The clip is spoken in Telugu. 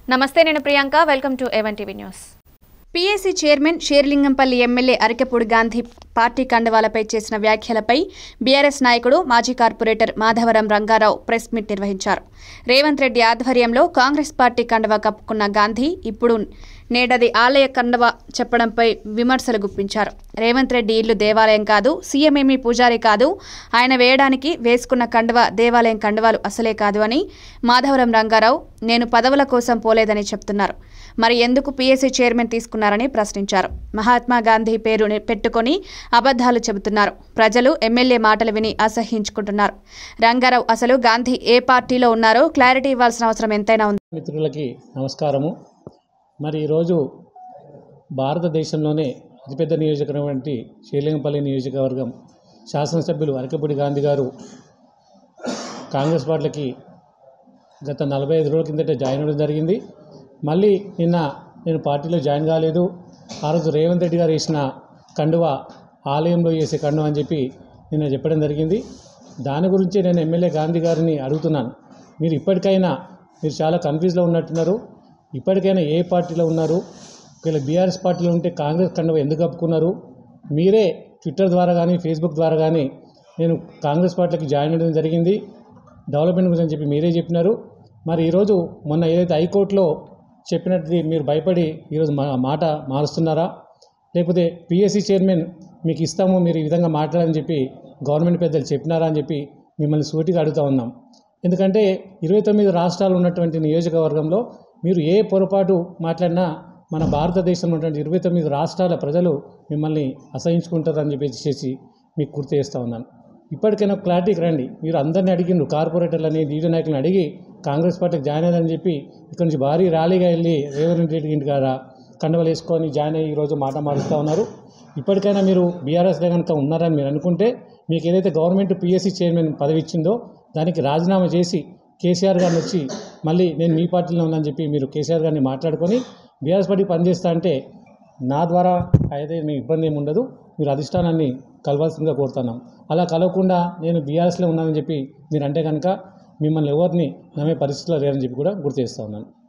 నమస్తే నేను ప్రియాంక వెల్కమ్ టు ఎవెన్ TV news PAC chairman Serilingampally MLA Arekapudi Gandhi party కండవాలపై చేసిన వ్యాఖ్యలపై బీఆర్ఎస్ నాయకుడు మాజీ corporator Madhavaram Rangarao press meet నిర్వహించారు రేవంత్ రెడ్డి ఆధ్వర్యంలో కాంగ్రెస్ పార్టీ కండవా కప్పుకున్న గాంధీ ఇప్పుడు నేడది ఆలయ కండవ చెప్పడంపై విమర్శలు గుప్పించారు రేవంత్ రెడ్డి ఇల్లు దేవాలయం కాదు సీఎంఏమీ పూజారి కాదు ఆయన వేయడానికి వేసుకున్న కండవ దేవాలయం కండవాలు అసలే కాదు అని మాధవరం రంగారావు నేను పదవుల కోసం పోలేదని చెప్తున్నారు మరి ఎందుకు పీఎస్సీ చైర్మన్ తీసుకున్నారని ప్రశ్నించారు మహాత్మా గాంధీ పేరు ని- పెట్టుకొని అబద్ధాలు చెబుతున్నారు ప్రజలు ఎమ్మెల్యే మాటలు విని అసహ్యించుకుంటున్నారు రంగారావు అసలు గాంధీ ఏ పార్టీలో ఉన్నారో క్లారిటీ ఇవ్వాల్సిన అవసరం ఎంతైనా ఉంది మిత్రులకి నమస్కారము మరి ఈరోజు భారతదేశంలోనే అతిపెద్ద నియోజకవర్గం వంటి శ్రీలింగపల్లి నియోజకవర్గం శాసనసభ్యులు అరకపూడి గాంధీ గారు కాంగ్రెస్ పార్టీలకి గత నలభై ఐదు రోజుల కిందట జాయిన్ అవ్వడం జరిగింది మళ్ళీ నిన్న నేను పార్టీలో జాయిన్ కాలేదు ఆ రోజు రేవంత్ రెడ్డి గారు వేసిన కండువ ఆలయంలో వేసే కండువ అని చెప్పి నిన్న చెప్పడం జరిగింది దాని గురించి నేను ఎమ్మెల్యే గాంధీ గారిని అడుగుతున్నాను మీరు ఇప్పటికైనా మీరు చాలా కన్ఫ్యూజ్లో ఉన్నట్టున్నారు ఇప్పటికైనా ఏ పార్టీలో ఉన్నారు ఒకవేళ బీఆర్ఎస్ పార్టీలో ఉంటే కాంగ్రెస్ కండువ ఎందుకు కప్పుకున్నారు మీరే ట్విట్టర్ ద్వారా కానీ ఫేస్బుక్ ద్వారా కానీ నేను కాంగ్రెస్ పార్టీకి జాయిన్ అవ్వడం జరిగింది డెవలప్మెంట్ గురించి చెప్పి మీరే చెప్పినారు మరి ఈరోజు మొన్న ఏదైతే హైకోర్టులో చెప్పినట్టు మీరు భయపడి ఈరోజు మా మాట మారుస్తున్నారా లేకపోతే పిఎస్సి చైర్మన్ మీకు ఇస్తాము మీరు ఈ విధంగా మాట్లాడని చెప్పి గవర్నమెంట్ పెద్దలు చెప్పినారా అని చెప్పి మిమ్మల్ని సూటిగా అడుగుతా ఉన్నాం ఎందుకంటే ఇరవై తొమ్మిది రాష్ట్రాలు ఉన్నటువంటి నియోజకవర్గంలో మీరు ఏ పొరపాటు మాట్లాడినా మన భారతదేశంలో ఉన్నటువంటి ఇరవై తొమ్మిది రాష్ట్రాల ప్రజలు మిమ్మల్ని అసహించుకుంటారని చెప్పేసి చేసి మీకు గుర్తు చేస్తూ ఉన్నాను ఇప్పటికైనా క్లారిటీకి రండి మీరు అందరిని అడిగిండ్రు కార్పొరేటర్లని డీడీ నాయకులను అడిగి కాంగ్రెస్ పార్టీకి జాయిన్ అయ్యారని చెప్పి ఇక్కడ నుంచి భారీ ర్యాలీగా వెళ్ళి రేవంత్ రెడ్డి ఇంటి కాడ కండవలు వేసుకొని జాయిన్ అయ్యి ఈరోజు మాట మారుస్తూ ఉన్నారు ఇప్పటికైనా మీరు బీఆర్ఎస్లో కనుక ఉన్నారని మీరు అనుకుంటే మీకు ఏదైతే గవర్నమెంట్ పిఎస్సి చైర్మన్ పదవి ఇచ్చిందో దానికి రాజీనామా చేసి కేసీఆర్ గారిని వచ్చి మళ్ళీ నేను మీ పార్టీలో ఉన్నానని చెప్పి మీరు కేసీఆర్ గారిని మాట్లాడుకొని బీఆర్ఎస్ పార్టీ పనిచేస్తా అంటే నా ద్వారా అయితే మీ ఇబ్బంది ఏమి ఉండదు మీరు అధిష్టానాన్ని కలవాల్సిందిగా కోరుతున్నాం అలా కలవకుండా నేను బీఆర్ఎస్లో ఉన్నానని చెప్పి మీరు అంటే కనుక మిమ్మల్ని ఎవరిని నమ్మే పరిస్థితిలో లేరని చెప్పి కూడా గుర్తు చేస్తూ ఉన్నాను